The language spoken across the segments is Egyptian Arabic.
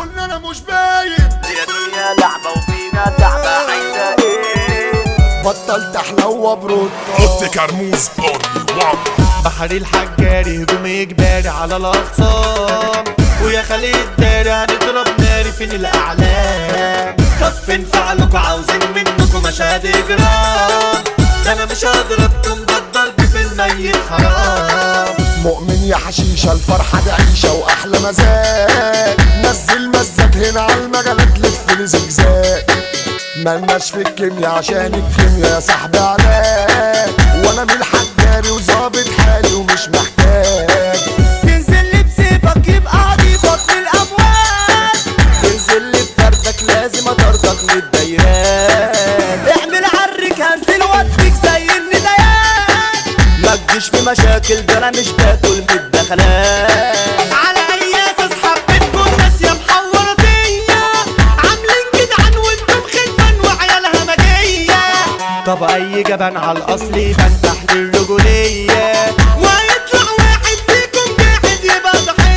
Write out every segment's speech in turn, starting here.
بتقولوا ان انا مش باين يا دنيا لعبة وفينا تعبة عايزة ايه بطلت احلى برود حط كرموز اونلي وان بحر الحجاري هجوم اجباري على الاخصام ويا خليل داري هنضرب ناري فين الاعلام طب فين فعلكوا عاوزين منكم مشاهد اجرام ده انا مش هضربكم ده الضرب في الميت حرام مؤمن يا حشيشة الفرحة دي عيشة واحلى مزاج نزل مزاج هنا على المجالات لف لي زجزاج ملناش في الكيميا عشان الكيميا يا صاحبي علاج وانا من الحجاري وظابط حالي ومش محتاج تنزل لي بسيفك يبقى عضيفك من الاموال تنزل لي بفردك لازم اطردك من الدايرات اعمل عرك هنزل واديك زي النديات ما تجيش في مشاكل ده انا مش باكل من الدخلات على اي اساس حبيتكم ناس يا محورتية عاملين جدعان وانتم خدمة وعيالها مجية طب اي جبان على الاصل يبان تحت الرجولية ويطلع واحد فيكم جاحد يبقى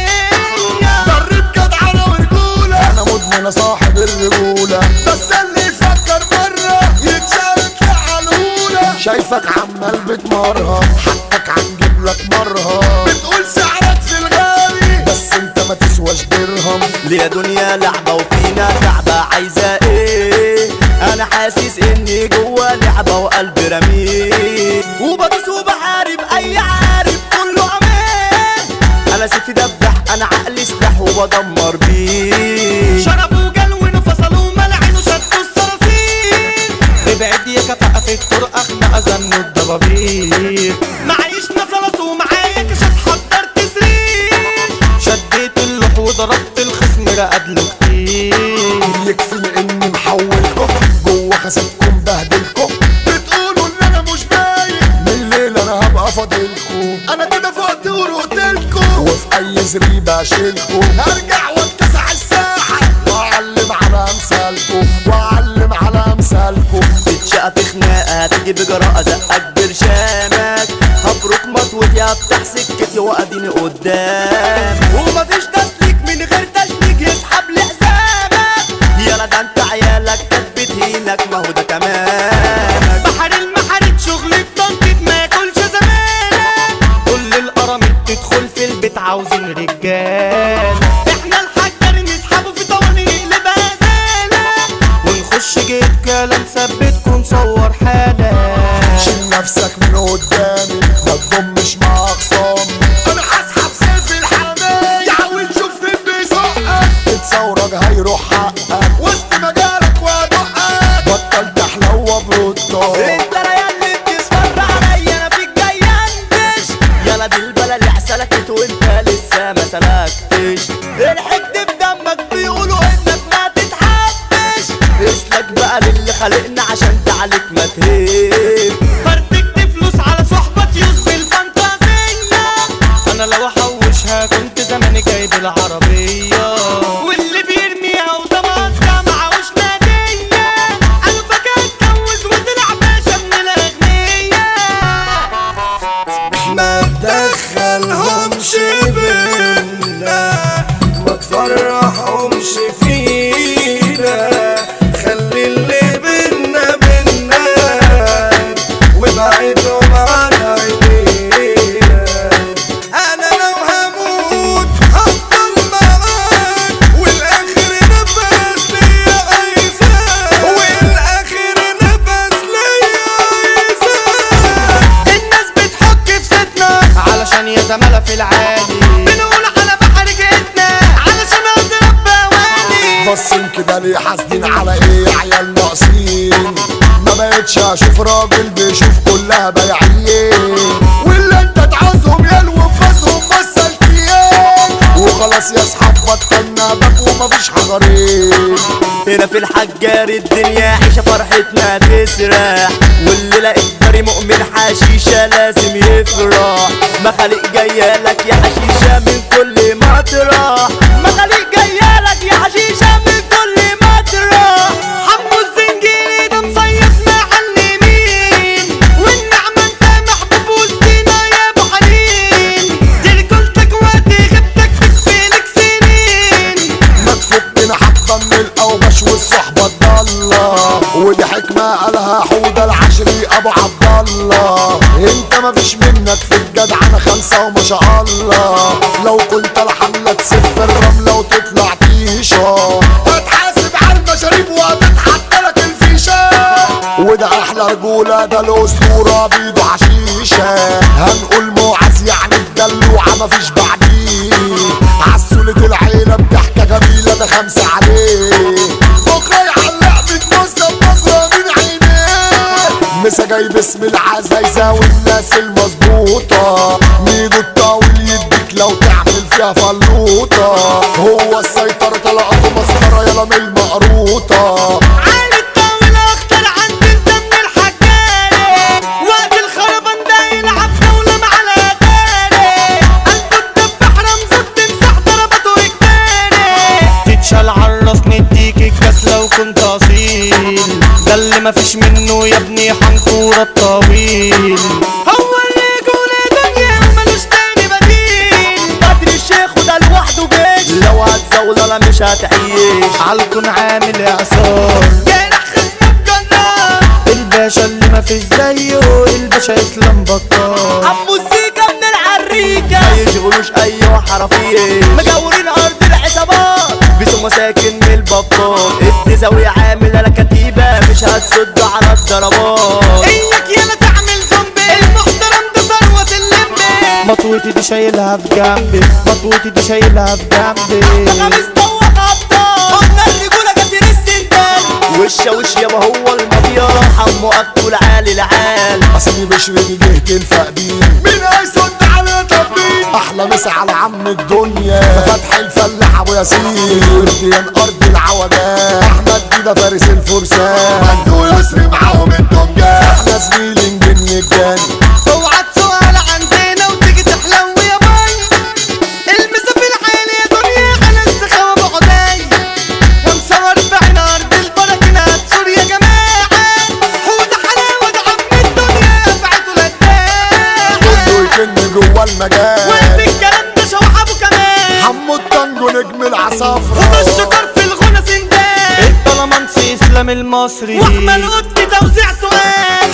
ضحية درب جدعنة ورجولة انا مدمن صاحب الرجولة بس اللي يفكر مرة يتشارك على شايفك عمال بتمرهم حقك هنجيب لك مرهم بتقول سعرك في الغالي بس انت ما تسواش درهم ليا دنيا لعبة وفينا تعبة عايزة ايه انا حاسس اني جوا لعبة وقلبي رميل وبدوس وبحارب اي عارف كله امان انا سيفي دبح انا عقلي سلاح وبدمر بيه شربوا جلون فصلوا ملعن وشدوا الصراصير ابعد يا كفاءة في الطرق اخنق زنوا الضبابير معيش نصلت ومعايا كشف حضرت سرير شديت اللوح وضربت الخصم رقد له كتير يكفي اني محولكم جوه خسدكم بهدلكم بتقولوا ان انا مش باين من الليل انا هبقى فاضلكم انا كده فقت ورقتلكم وفي اي زريبه اشيلكم هرجع واتسع الساحه واعلم على امثالكم واعلم على امثالكم تتشقى في خناقة هتيجي بجراءة زقك برشامك هفرك مطوتي هفتح سكتي واديني قدام ومفيش تسليك من غير تشنيك يسحب لحزامك يلا ده انت عيالك كانت بتهينك ما هو ده تمامك بحر المحارات شغل بطنطة ما ياكلش زمانك كل القراميط تدخل في البيت عاوزين رجال احنا الحجر نسحبه في طواني نقلبها زانة ونخش جيب كلام ثبتكم صور حالة شيل نفسك من قدامي ما تضمش مع اخصامي انا هسحب سيف الحرامية يحاول شوف مين بيزقك تتصورك هيروح حقك وسط مجالك وادقك بطلت احلوى برودك انت لا اللي بتسفر عليا انا فيك جاي انتش يلا دي البلا اللي سلكت وانت لسه ما سلكتش الحقد في دمك بيقولوا انك ما تتحبش اسلك بقى للي خلقنا عشان تعليك ما تهيب فرتكت فلوس على صحبة يوز بالفانتازية انا لو احوشها كنت زماني جايب العربية واللي بيرميها وضمانها معهوش نادية انا فاكر اتجوز وطلع باشا من الاغنياء ما تدخلهمش بينا ما تفرحهمش فينا خلي اللي بينا بينا وابعدهم عن عينينا انا لو هموت هفضل معاك والاخر نفس ليا عايزاك والاخر نفس ليا عايزاك الناس بتحك في ستنا علشان يا زمالة في العالي بنقول على بحر جيتنا علشان اضرب بوالي باصين كده ليه حاسدين على ايه عيال ناقصين ما بقتش اشوف راجل بيشوف كلها بياعين واللي انت تعوزهم يلوم فاسهم بس الكيان وخلاص يا اصحاب بطلنا بك ومفيش حجرين هنا في الحجار الدنيا عيشة فرحتنا تسرح والليلة إجباري مؤمن حشيشة لازم يفرح مخاليق جاية لك يا حشيشة من كل مطرح مخاليق جاية لك يا حشيشة من كل مطرح حمو الزنجيري ده مصيف معلمين والنعمة انت محبوب وسطينا يا ابو حنين دي رجولتك وقت غيبتك تكفيلك سنين ما تفك مفيش منك في الجدع انا خمسة وما شاء الله لو قلت الحملة تسف الرملة وتطلع تيشة هتحاسب على المشاريب وهتتحط لك الفيشة وده احلى رجولة ده الاسطورة بيده حشيشة هنقول معاذ يعني الدلوعة مفيش بعديه عسولة العيلة بضحكة جميلة ده خمسة عليه بكرة يعلق بتبص بنظرة من عينيه مسا جاي باسم العزايزة والناس المظبوطة ميدو الطاول يديك لو تعمل فيها فلوطة هو السيطرة طلقته مسطرة يلا من المقروطة عالي الطاولة اختار عند انت من الحكاية وقت الخربان ده يلعب دولة مع الاتاري قلبه الدبح رمزه بتمسح ضربته اجباري تتشال عالراس نديك الكاس لو كنت اصيل ده اللي مفيش منه يا ابني حنكورة الطويل هو اللي يقول دنيا وملوش تاني بديل بدري الشيخ وده لوحده جيش لو هتزول ولا مش هتعيش عالكون عامل اعصار جارح خصمه بجنار الباشا اللي مفيش زيه الباشا اسلام بطال عمو السيكا من العريكة ما يشغلوش اي حرفية مجاورين ارض العصابات بيسوا مساكن من البطال ادي زاوية عامل انا كتيبة مش هتصد على الضربات اياك يلا تعمل زومبي المحترم ده ثروة اللمبي مطوتي دي شايلها في جنبي مطوتي دي شايلها في جنبي انا مستوى غطا قلنا الرجولة كتير السندال وشا وش يابا هو المضيا حمو اكل عالي العال اسامي بشري دي جهة الفقدين مين هيصد على تبين احلى مسا على عم الدنيا ده فتحي الفلاح ابو ياسين ورديان ارض العوجات احمد دي ده فارس الفرسان عنده يسري معاهم الدنيا احنا زميلي نجن الجن اوعى تسؤال عندنا وتيجي تحلم يا باي المسا في الحيل يا دنيا على السخاوة بعداي خمسة واربعين ارض البركنات سور يا جماعة حوده حلاوة ده عم الدنيا فعته للداع كله يكن جوه المجال وفي الكلام ده شوح ابو كمال حمو الطنجو نجم العصافرة وده الشكر في الغنى سندان الطلمنسي اسلام المصري واحمد قدي توزيع سؤال